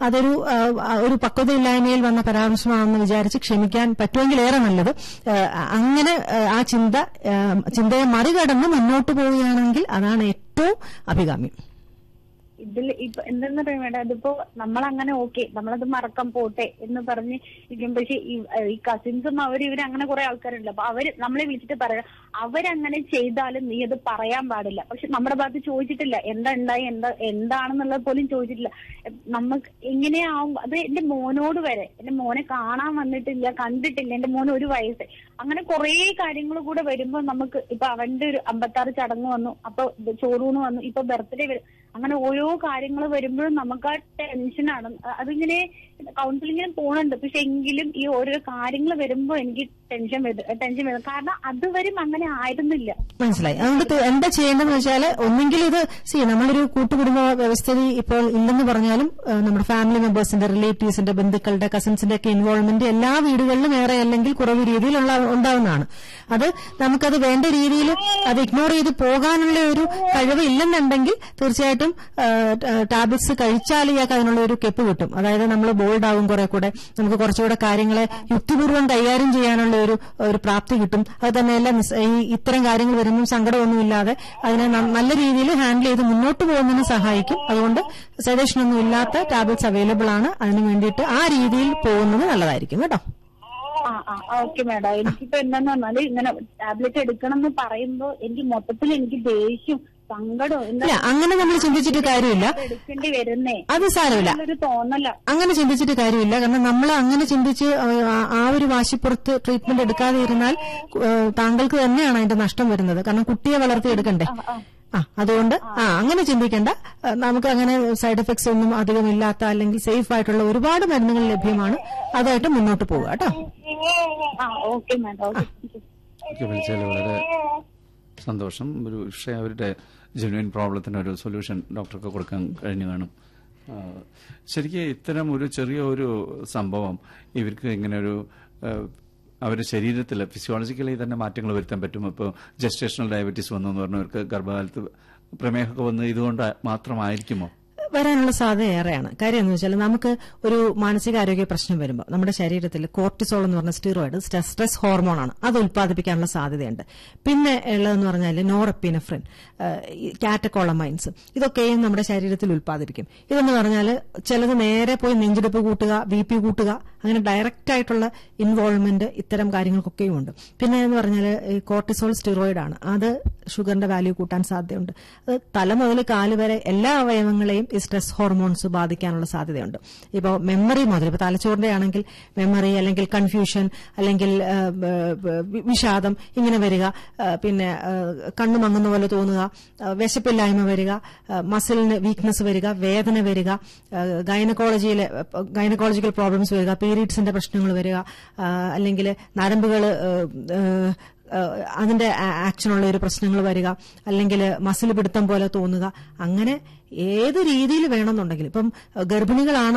അതൊരു ആ, ആ, ഒരു പക്വതയില്ലായ്മയിൽ വന്ന പരാമർശമാണെന്ന് വിചാരിച്ച് ക്ഷമിക്കാൻ പറ്റുമെങ്കിൽ ഏറെ നല്ലത് ആ, അങ്ങനെ ആ, ആ ചിന്ത ആ, ചിന്തയെ മറികടന്ന് മുന്നോട്ട് പോവുകയാണെങ്കിൽ അതാണ് ഏറ്റവും അഭികാമ്യം ഇതിൽ ഇപ്പൊ എന്തെന്ന് പറയാൻ വേണ്ട അതിപ്പോ നമ്മളങ്ങനെ ഓക്കെ നമ്മളത് മറക്കാൻ പോട്ടെ എന്ന് പറഞ്ഞ് ഇരിക്കും പക്ഷെ ഈ- ഈ കസിൻസും അവർ ഇവര് അങ്ങനെ കുറെ ആൾക്കാരുണ്ട് അപ്പൊ അവര് നമ്മളെ വിളിച്ചിട്ട് പറയാം അവരങ്ങനെ ചെയ്താലും നീ അത് പറയാൻ പാടില്ല പക്ഷെ നമ്മുടെ ഭാഗത്ത് ചോദിച്ചിട്ടില്ല എന്താ ഉണ്ടായി എന്താ എന്താണെന്നുള്ളത് പോലും ചോദിച്ചിട്ടില്ല നമുക്ക് എങ്ങനെയാവും അത് എന്റെ മോനോട് വരെ എന്റെ മോനെ കാണാൻ വന്നിട്ടില്ല കണ്ടിട്ടില്ല എന്റെ മോന് ഒരു വയസ്സ് അങ്ങനെ കുറെ കാര്യങ്ങൾ കൂടെ വരുമ്പോ നമുക്ക് ഇപ്പൊ അവന്റെ ഒരു അമ്പത്താറ് ചടങ്ങ് വന്നു അപ്പൊ ഇത് ചോറൂണ് വന്നു ഇപ്പൊ ബർത്ത്ഡേ വരും അങ്ങനെ ഓരോ കാര്യങ്ങൾ വരുമ്പോഴും നമുക്ക് ആ ടെൻഷനാണ് അതിങ്ങനെ കൗൺസിലിങ്ങിന് പോണുണ്ട് പക്ഷെ എങ്കിലും ഈ ഓരോ കാര്യങ്ങൾ വരുമ്പോ എനിക്ക് ടെൻഷൻ വരും ടെൻഷൻ വരും കാരണം അതുവരും അങ്ങനെ ആയിരുന്നില്ല മനസ്സിലായി അതുകൊണ്ട് ത- എന്താ ചെയ്യേണ്ടതെന്ന് വെച്ചാൽ ഒന്നെങ്കിൽ ഇത് സി നമ്മളൊരു കൂട്ടുകുടുംബ വ്യവസ്ഥിതി ഇപ്പോൾ ഇല്ലെന്ന് പറഞ്ഞാലും ആ, നമ്മുടെ ഫാമിലി മെമ്പേഴ്സിന്റെ റിലേറ്റീവ്സിന്റെ ബന്ധുക്കളുടെ കസിൻസിന്റെ ഒക്കെ ഇൻവോൾവ്മെന്റ് എല്ലാ വീടുകളിലും ഏറെ അല്ലെങ്കിൽ കുറവ് രീതിയിലുള്ള ഉണ്ടാവുന്നതാണ് അത് നമുക്കത് വേണ്ട രീതിയിൽ അത് ഇഗ്നോർ ചെയ്ത് പോകാനുള്ള ഒരു കഴിവ് ഇല്ലെന്നുണ്ടെങ്കിൽ തീർച്ചയായിട്ടും ടാബ്ലറ്റ്സ് കഴിച്ചാൽ ഇയാൾക്ക് അതിനുള്ള ഒരു കെപ്പ് കിട്ടും അതായത് നമ്മൾ ബോൾഡ് ആകും കുറെ കൂടെ നമുക്ക് കുറച്ചുകൂടെ കാര്യങ്ങളെ യുക്തിപൂർവ്വം കൈകാര്യം ചെയ്യാനുള്ള ഒരു ഒരു പ്രാപ്തി കിട്ടും അത് തന്നെയല്ല നിസ്- ഈ ഇത്തരം കാര്യങ്ങൾ വരുമ്പോൾ സങ്കടമൊന്നുമില്ലാതെ അതിനെ ന- നല്ല രീതിയിൽ ഹാൻഡിൽ ചെയ്ത് മുന്നോട്ട് പോകുന്നതിന് സഹായിക്കും അതുകൊണ്ട് സജഷൻ ഒന്നും ഇല്ലാത്ത ടാബ്ലറ്റ്സ് അവൈലബിൾ ആണ് അതിന് വേണ്ടിയിട്ട് ആ രീതിയിൽ പോകുന്നത് നല്ലതായിരിക്കും കേട്ടോ ആ ആ ഓക്കെ മാഡം എനിക്കിപ്പോ എന്താന്ന് പറഞ്ഞാല് ഇങ്ങനെ ടാബ്ലറ്റ് എടുക്കണം എന്ന് പറയുമ്പോ എനിക്ക് മൊത്തത്തിൽ എനിക്ക് ദേഷ്യം സങ്കടം എന്താ ഇല്ല അങ്ങനെ നമ്മൾ ചിന്തിച്ചിട്ട് കാര്യമില്ല എടുക്കേണ്ടി വരുന്നേ അത് സാരമില്ല ഒരു തോന്നല അങ്ങനെ ചിന്തിച്ചിട്ട് കാര്യമില്ല കാരണം നമ്മൾ അങ്ങനെ ചിന്തിച്ച് ആ- ആ ഒരു വാശിപ്പുറത്ത് ട്രീറ്റ്മെന്റ് എടുക്കാതെ ഇരുന്നാൽ ഏഹ്, താങ്കൾക്ക് തന്നെയാണ് അതിന്റെ നഷ്ടം വരുന്നത് കാരണം കുട്ടിയെ വളർത്തിയെടുക്കണ്ടേ ആ അതുകൊണ്ട് ആ അങ്ങനെ ചിന്തിക്കേണ്ട ഏഹ്, നമുക്ക് അങ്ങനെ സൈഡ് എഫക്ട്സ് ഒന്നും അധികം ഇല്ലാത്ത അല്ലെങ്കിൽ സേഫ് ആയിട്ടുള്ള ഒരുപാട് മരുന്നുകൾ ലഭ്യമാണ് അതായിട്ട് മുന്നോട്ട് പോവുക കേട്ടോ ആ ഓക്കെ മാഡം ഓക്കെ ഒക്കെ വിളിച്ചതിൽ വളരെ സന്തോഷം ഒരു പക്ഷേ അവരുടെ ജെന്യുവൻ പ്രോബ്ലത്തിന് ഒരു സൊല്യൂഷൻ ഡോക്ടർക്ക് കൊടുക്കാൻ കഴിഞ്ഞു കാണും ആ, ശരിക്കും ഇത്തരം ഒരു ചെറിയ ഒരു സംഭവം ഇവർക്ക് ഇങ്ങനെ ഒരു ആ, അവരുടെ ശരീരത്തിൽ ഫിസിയോളജിക്കലി തന്നെ മാറ്റങ്ങൾ വരുത്താൻ പറ്റും ഇപ്പോൾ ജസ്റ്റേഷണൽ ഡയബറ്റീസ് വന്നു എന്ന് പറഞ്ഞവർക്ക് ഗർഭകാലത്ത് പ്രമേഹമൊക്കെ വന്ന് ഇതുകൊണ്ട് മാത്രമായിരിക്കുമോ വരാനുള്ള സാധ്യത ഏറെയാണ് കാര്യം എന്ന് വെച്ചാൽ നമുക്ക് ഒരു മാനസികാരോഗ്യ പ്രശ്നം വരുമ്പോൾ നമ്മുടെ ശരീരത്തിൽ കോർട്ടിസോൾ എന്ന് പറഞ്ഞ സ്റ്റിറോയിഡ് സ്ട്രെസ് ഹോർമോണാണ് അത് ഉൽപ്പാദിപ്പിക്കാനുള്ള സാധ്യതയുണ്ട് പിന്നെ ഉള്ളതെന്ന് പറഞ്ഞാൽ നോറപ്പിനഫ്രിൻ കാറ്റക്കോളമൈൻസ് ഇതൊക്കെയും നമ്മുടെ ശരീരത്തിൽ ഉൽപ്പാദിപ്പിക്കും ഇതെന്ന് പറഞ്ഞാൽ ചിലത് നേരെ പോയി നെഞ്ചെടുപ്പ് കൂട്ടുക ബി പി കൂട്ടുക അങ്ങനെ ഡയറക്റ്റ് ആയിട്ടുള്ള ഇൻവോൾവ്മെന്റ് ഇത്തരം കാര്യങ്ങൾക്കൊക്കെയും ഉണ്ട് പിന്നെ എന്ന് പറഞ്ഞാൽ ഈ കോർട്ടിസോൾ സ്റ്റിറോയിഡ് ആണ് അത് ഷുഗറിന്റെ വാല്യൂ കൂട്ടാൻ സാധ്യതയുണ്ട് അത് തല മുതൽ കാല് വരെ എല്ലാ അവയവങ്ങളെയും ഈ സ്ട്രെസ് ഹോർമോൺസ് ബാധിക്കാനുള്ള സാധ്യതയുണ്ട് ഇപ്പോൾ മെമ്മറി മുതൽ ഇപ്പോൾ തലച്ചോറിന്റെ ആണെങ്കിൽ മെമ്മറി അല്ലെങ്കിൽ കൺഫ്യൂഷൻ അല്ലെങ്കിൽ ആ, ബ- ബ- വിഷാദം ഇങ്ങനെ വരിക ആ, പിന്നെ ആ, കണ്ണു മങ്ങുന്ന പോലെ തോന്നുക ആ, വിശപ്പില്ലായ്മ വരിക മസിലിന് വീക്ക്നെസ് വരിക വേദന വരിക ഗൈനക്കോളജിയിലെ ഗൈനക്കോളജിക്കൽ പ്രോബ്ലംസ് വരിക പീരീഡ്സിന്റെ പ്രശ്നങ്ങൾ വരിക അല്ലെങ്കിൽ നരമ്പുകൾ അതിന്റെ ആക്ഷനുള്ള ഒരു പ്രശ്നങ്ങൾ വരിക അല്ലെങ്കിൽ മസിൽ പിടുത്തം പോലെ തോന്നുക അങ്ങനെ ഏത് രീതിയിൽ വേണമെന്നുണ്ടെങ്കിൽ ഇപ്പം ഗർഭിണികളാണ്